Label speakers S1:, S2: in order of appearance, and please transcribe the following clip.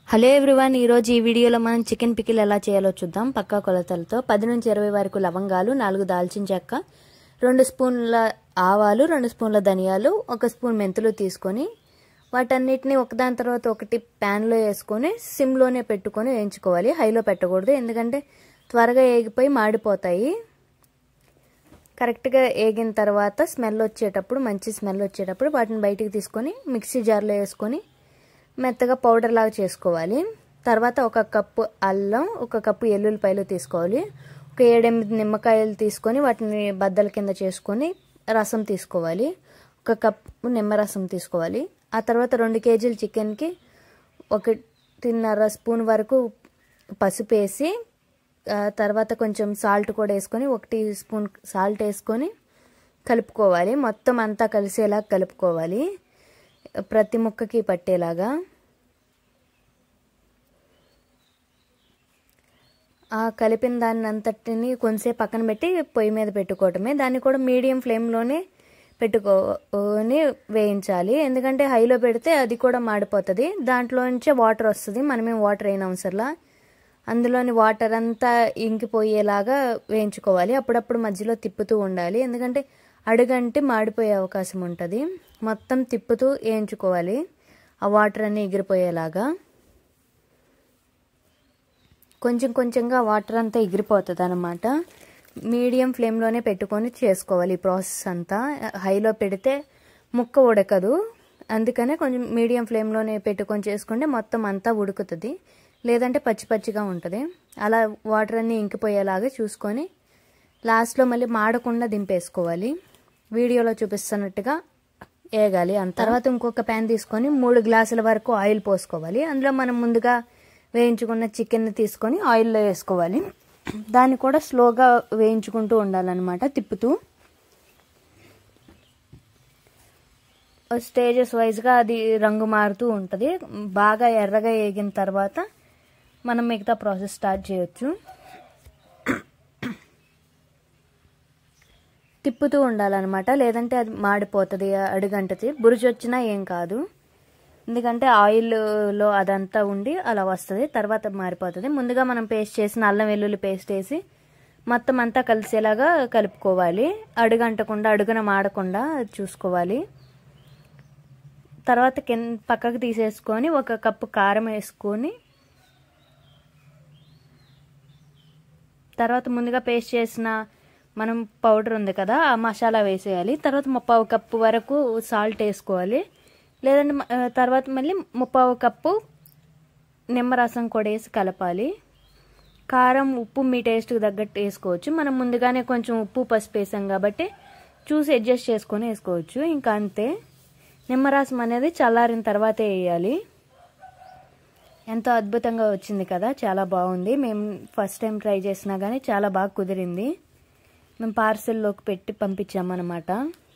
S1: hello everyone ఈరోజు ఈ వీడియోలో మనం చికెన్ పికిల్ ఎలా చేయాలో చూద్దాం పక్కా కొలతలతో పది నుంచి ఇరవై వరకు లవంగాలు నాలుగు దాల్చిన చెక్క రెండు స్పూన్ల ఆవాలు రెండు స్పూన్ల ధనియాలు ఒక స్పూన్ మెంతులు తీసుకొని వాటన్నిటిని ఒకదాని తర్వాత ఒకటి ప్యాన్లో వేసుకొని సిమ్లోనే పెట్టుకొని వేయించుకోవాలి హైలో పెట్టకూడదు ఎందుకంటే త్వరగా ఏగిపోయి మాడిపోతాయి కరెక్ట్గా వేగిన తర్వాత స్మెల్ వచ్చేటప్పుడు మంచి స్మెల్ వచ్చేటప్పుడు వాటిని బయటికి తీసుకొని మిక్సీ జార్లో వేసుకొని మెత్తగా పౌడర్ లాగా చేసుకోవాలి తర్వాత ఒక కప్పు అల్లం ఒక కప్పు ఎల్లుల్లిపాయలు తీసుకోవాలి ఒక ఏడెనిమిది నిమ్మకాయలు తీసుకొని వాటిని బద్దల కింద చేసుకొని రసం తీసుకోవాలి ఒక కప్పు నిమ్మరసం తీసుకోవాలి ఆ తర్వాత రెండు కేజీల చికెన్కి ఒకటిన్నర స్పూన్ వరకు పసుపు వేసి తర్వాత కొంచెం సాల్ట్ కూడా వేసుకొని ఒక టీ స్పూన్ సాల్ట్ వేసుకొని కలుపుకోవాలి మొత్తం అంతా కలిసేలా కలుపుకోవాలి ప్రతి ముక్కకి పట్టేలాగా ఆ కలిపిన దాన్ని అంతటిని కొంచెంసేపు పక్కన పెట్టి పొయ్యి మీద పెట్టుకోవటమే దాన్ని కూడా మీడియం ఫ్లేమ్లోనే పెట్టుకొని వేయించాలి ఎందుకంటే హైలో పెడితే అది కూడా మాడిపోతుంది దాంట్లో నుంచే వాటర్ వస్తుంది మనమేం వాటర్ అయిన అవసరంలా అందులోని వాటర్ అంతా ఇంకిపోయేలాగా వేయించుకోవాలి అప్పుడప్పుడు మధ్యలో తిప్పుతూ ఉండాలి ఎందుకంటే అడుగంటి మాడిపోయే అవకాశం ఉంటుంది మొత్తం తిప్పుతూ వేయించుకోవాలి ఆ వాటర్ అన్నీ ఎగిరిపోయేలాగా కొంచెం కొంచెంగా వాటర్ అంతా ఎగిరిపోతుంది అనమాట మీడియం ఫ్లేమ్లోనే పెట్టుకొని చేసుకోవాలి ఈ ప్రాసెస్ అంతా హైలో పెడితే ముక్క ఉడకదు అందుకనే కొంచెం మీడియం ఫ్లేమ్లోనే పెట్టుకొని చేసుకుంటే మొత్తం అంతా ఉడుకుతుంది లేదంటే పచ్చి పచ్చిగా ఉంటుంది అలా వాటర్ అన్నీ ఇంకిపోయేలాగా చూసుకొని లాస్ట్లో మళ్ళీ మాడకుండా దింపేసుకోవాలి వీడియోలో చూపిస్తున్నట్టుగా వేగాలి అంత తర్వాత ఇంకొక ప్యాన్ తీసుకొని మూడు గ్లాసుల వరకు ఆయిల్ పోసుకోవాలి అందులో మనం ముందుగా వేయించుకున్న చికెన్ తీసుకొని ఆయిల్లో వేసుకోవాలి దాన్ని కూడా స్లోగా వేయించుకుంటూ ఉండాలన్నమాట తిప్పుతూ స్టేజెస్ వైజ్గా అది రంగు మారుతూ ఉంటుంది బాగా ఎర్రగా వేగిన తర్వాత మనం మిగతా ప్రాసెస్ స్టార్ట్ చేయొచ్చు తిప్పుతూ ఉండాలన్నమాట లేదంటే అది మాడిపోతుంది అడుగంటది బురుజు వచ్చినా ఏం కాదు ఎందుకంటే ఆయిల్లో అదంతా ఉండి అలా వస్తుంది తర్వాత మారిపోతుంది ముందుగా మనం పేస్ట్ చేసిన అల్లం వెల్లుల్లి పేస్ట్ వేసి మొత్తం అంతా కలిసేలాగా కలుపుకోవాలి అడుగంటకుండా అడుగున మాడకుండా చూసుకోవాలి తర్వాత కింద పక్కకు తీసేసుకొని ఒక కప్పు కారం వేసుకొని తర్వాత ముందుగా పేస్ట్ చేసిన మనం పౌడర్ ఉంది కదా ఆ మసాలా వేసేయాలి తర్వాత ముప్పావు కప్పు వరకు సాల్ట్ వేసుకోవాలి లేదంటే తర్వాత మళ్ళీ ముప్పావు కప్పు నిమ్మరసం కూడా వేసి కలపాలి కారం ఉప్పు మీ టేస్ట్కి తగ్గట్టు వేసుకోవచ్చు మనం ముందుగానే కొంచెం ఉప్పు పసుపు వేసాం కాబట్టి చూసి అడ్జస్ట్ చేసుకొని వేసుకోవచ్చు ఇంకా అంతే నిమ్మరసం అనేది చల్లారిన తర్వాతే వేయాలి ఎంతో అద్భుతంగా వచ్చింది కదా చాలా బాగుంది మేము ఫస్ట్ టైం ట్రై చేసినా కానీ చాలా బాగా కుదిరింది మేము పార్సెల్లోకి పెట్టి పంపించామన్నమాట